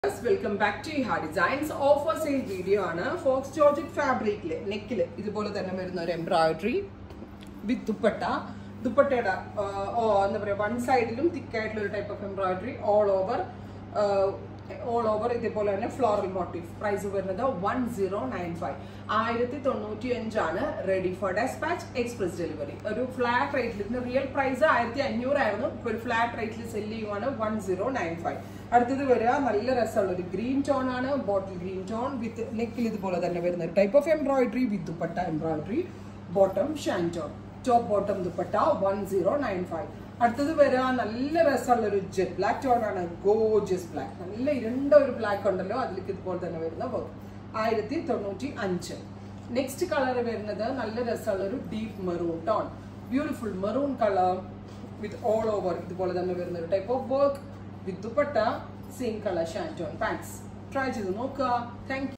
welcome back to Ha designs offer sale video ആണ് faux georgette ഫാബ്രിക്കില് നെക്കില് ഇതുപോലെ തന്നെ വരുന്ന ഒരു എംബ്രോയിഡറി വിത്ത് ദുപ്പട്ട ദുപ്പട്ടയുടെ ആ, ഓ എന്താ പറയുക വൺ സൈഡിലും തിക്കായിട്ടുള്ള ഒരു type of embroidery all over all over ഇതേപോലെ തന്നെ ഫ്ലോറൽ മോട്ടീവ് പ്രൈസ് വരുന്നത് വൺ സീറോ നയൻ ഫൈവ് ആയിരത്തി തൊണ്ണൂറ്റി അഞ്ചാണ് ready for despatch express delivery ഒരു ഫ്ലാറ്റ് റേറ്റിൽ ഇതിന്റെ റിയൽ പ്രൈസ് ആയിരത്തി അഞ്ഞൂറായിരുന്നു ഇപ്പൊ ഒരു ഫ്ലാറ്റ് റേറ്റിൽ സെല് ചെയ്യുവാണ് വൺ സീറോ നയൻ ഫൈവ് അടുത്തത് വരിക നല്ല രസമുള്ള ഒരു ഗ്രീൻ ടോൺ ആണ് ബോട്ടിൽ ഗ്രീൻ ടോൺ വിത്ത് നെക്കിൽ ഇതുപോലെ തന്നെ വരുന്ന ഒരു type of embroidery with dupatta embroidery bottom shantoon top bottom dupatta one zero nine five അടുത്തത് വരിക നല്ല രസമുള്ള ഒരു ജെറ്റ് ബ്ലാക്ക് ടോൺ ആണ് ഗോജസ് ബ്ലാക്ക് നല്ല ഇരുണ്ട ഒരു ബ്ലാക്ക് ഉണ്ടല്ലോ അതിലേക്ക് ഇതുപോലെ തന്നെ വരുന്ന വർക്ക് ആയിരത്തി തൊണ്ണൂറ്റി അഞ്ച് നെക്സ്റ്റ് കളർ വരുന്നത് നല്ല രസമുള്ള ഒരു deep maroon tone beautiful maroon colour with all over ഇതുപോലെ തന്നെ വരുന്ന ഒരു type of work with dupatta same colour shantoon pants try ചെയ്ത് നോക്കുക താങ്ക്